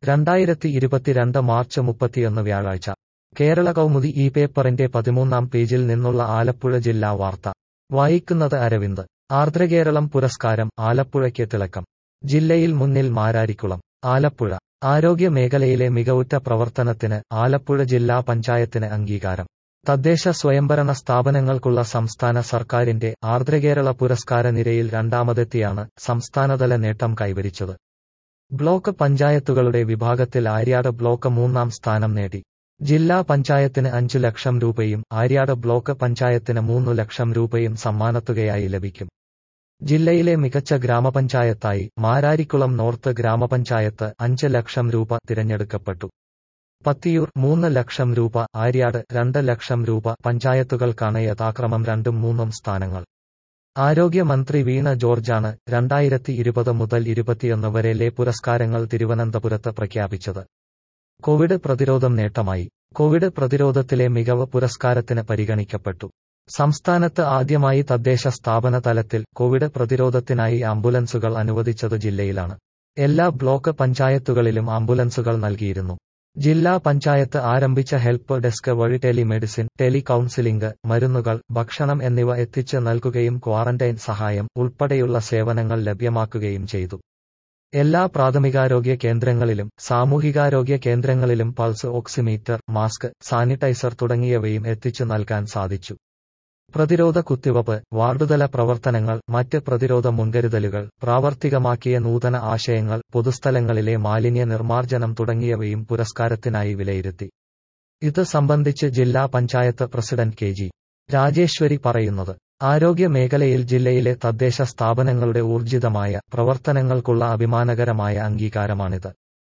രണ്ടായിരത്തി ഇരുപത്തിരണ്ട് മാർച്ച് മുപ്പത്തിയൊന്ന് വ്യാഴാഴ്ച കേരള കൗമുദി ഈ പേപ്പറിന്റെ പതിമൂന്നാം പേജിൽ നിന്നുള്ള ആലപ്പുഴ ജില്ലാ വാർത്ത വായിക്കുന്നത് അരവിന്ദ് ആർദ്രകേരളം പുരസ്കാരം ആലപ്പുഴയ്ക്ക് തിളക്കം ജില്ലയിൽ മുന്നിൽ മാരാരിക്കുളം ആലപ്പുഴ ആരോഗ്യ മേഖലയിലെ മികവുറ്റ പ്രവർത്തനത്തിന് ആലപ്പുഴ ജില്ലാ പഞ്ചായത്തിന് അംഗീകാരം തദ്ദേശ സ്വയംഭരണ സ്ഥാപനങ്ങൾക്കുള്ള സംസ്ഥാന സർക്കാരിന്റെ ആർദ്രകേരള പുരസ്കാര നിരയിൽ രണ്ടാമതെത്തിയാണ് സംസ്ഥാനതല നേട്ടം കൈവരിച്ചത് ബ്ലോക്ക് പഞ്ചായത്തുകളുടെ വിഭാഗത്തിൽ ആര്യാട് ബ്ലോക്ക് മൂന്നാം സ്ഥാനം നേടി ജില്ലാ പഞ്ചായത്തിന് അഞ്ചു ലക്ഷം രൂപയും ആര്യാട് ബ്ലോക്ക് പഞ്ചായത്തിന് മൂന്നു ലക്ഷം രൂപയും സമ്മാനത്തുകയായി ലഭിക്കും ജില്ലയിലെ മികച്ച ഗ്രാമപഞ്ചായത്തായി മാരാരിക്കുളം നോർത്ത് ഗ്രാമപഞ്ചായത്ത് അഞ്ച് ലക്ഷം രൂപ തിരഞ്ഞെടുക്കപ്പെട്ടു പത്തിയൂർ മൂന്ന് ലക്ഷം രൂപ ആര്യാട് രണ്ട് ലക്ഷം രൂപ പഞ്ചായത്തുകൾക്കാണ് യഥാക്രമം രണ്ടും മൂന്നും സ്ഥാനങ്ങൾ ആരോഗ്യമന്ത്രി വീണ ജോർജാണ് രണ്ടായിരത്തി ഇരുപത് മുതൽ ഇരുപത്തിയൊന്ന് വരെയിലെ പുരസ്കാരങ്ങൾ തിരുവനന്തപുരത്ത് പ്രഖ്യാപിച്ചത് കോവിഡ് പ്രതിരോധം നേട്ടമായി കോവിഡ് പ്രതിരോധത്തിലെ മികവ് പുരസ്കാരത്തിന് പരിഗണിക്കപ്പെട്ടു സംസ്ഥാനത്ത് ആദ്യമായി തദ്ദേശ സ്ഥാപന തലത്തിൽ കോവിഡ് പ്രതിരോധത്തിനായി ആംബുലൻസുകൾ അനുവദിച്ചത് ജില്ലയിലാണ് എല്ലാ ബ്ലോക്ക് പഞ്ചായത്തുകളിലും ആംബുലൻസുകൾ നൽകിയിരുന്നു ജില്ലാ പഞ്ചായത്ത് ആരംഭിച്ച ഹെൽപ്പ് ഡെസ്ക് വഴി ടെലിമെഡിസിൻ ടെലി കൌൺസിലിംഗ് മരുന്നുകൾ ഭക്ഷണം എന്നിവ എത്തിച്ച് നൽകുകയും ക്വാറന്റൈൻ സഹായം ഉൾപ്പെടെയുള്ള സേവനങ്ങൾ ലഭ്യമാക്കുകയും ചെയ്തു എല്ലാ പ്രാഥമികാരോഗ്യ കേന്ദ്രങ്ങളിലും സാമൂഹികാരോഗ്യ കേന്ദ്രങ്ങളിലും പൾസ് ഓക്സിമീറ്റർ മാസ്ക് സാനിറ്റൈസർ തുടങ്ങിയവയും എത്തിച്ചു നൽകാൻ സാധിച്ചു പ്രതിരോധ കുത്തിവപ്പ് വാർഡുതല പ്രവർത്തനങ്ങൾ മറ്റ് പ്രതിരോധ മുൻകരുതലുകൾ പ്രാവർത്തികമാക്കിയ നൂതന ആശയങ്ങൾ പൊതുസ്ഥലങ്ങളിലെ മാലിന്യ നിർമ്മാർജ്ജനം തുടങ്ങിയവയും പുരസ്കാരത്തിനായി വിലയിരുത്തി ഇത് സംബന്ധിച്ച് ജില്ലാ panchayat president K G Rajeswari പറയുന്നത് ആരോഗ്യ മേഖലയിൽ ജില്ലയിലെ തദ്ദേശ സ്ഥാപനങ്ങളുടെ ഊർജിതമായ പ്രവർത്തനങ്ങൾക്കുള്ള അഭിമാനകരമായ അംഗീകാരമാണിത്